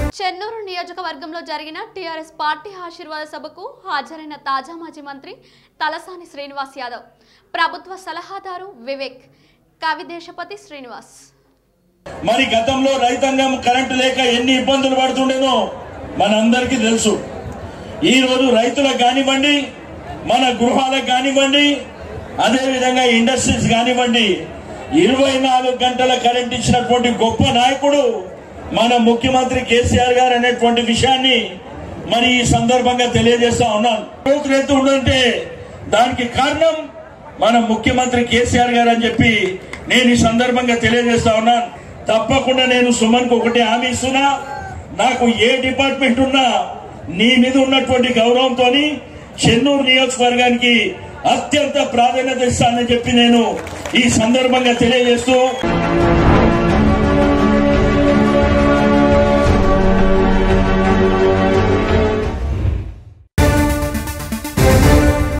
చెన్నూరు నియోజకవర్గంలో జరిగిన TRS party ఆశీర్వాద సభకు హాజరైన తాజా మాజీ మంత్రి తలసాని శ్రీనివాస్ యాదవ్ ప్రభుత్వ సలహాదారు వివేక్ కవిదేశపతి శ్రీనివాస్ మరి గతంలో రైతాంగం కరెంటు లేక ఎన్ని ఇబ్బందులు పడుతుండేనో మనందరికీ తెలుసు ఈ రోజు రైతులకు కానివ్వండి మన గృహాలకు కానివ్వండి అదే విధంగా ఇండస్ట్రీస్ కానివ్వండి ఇరవై నాలుగు గంటల కరెంట్ ఇచ్చినటువంటి గొప్ప నాయకుడు మన ముఖ్యమంత్రి కేసీఆర్ గారు అనేటువంటి విషయాన్ని మరి ఈ సందర్భంగా తెలియజేస్తా ఉన్నాను రైతులు ఎంత ఉందంటే దానికి కారణం మన ముఖ్యమంత్రి కేసీఆర్ గారు అని చెప్పి నేను ఈ సందర్భంగా తెలియజేస్తా ఉన్నాను తప్పకుండా నేను సుమన్కు ఒకటి హామీ ఇస్తున్నా నాకు ఏ డిపార్ట్మెంట్ ఉన్నా నీ మీద ఉన్నటువంటి గౌరవంతో చెన్నూరు నియోజకవర్గానికి అత్యంత ప్రాధాన్యత ఇస్తానని చెప్పి నేను ఈ సందర్భంగా తెలియజేస్తూ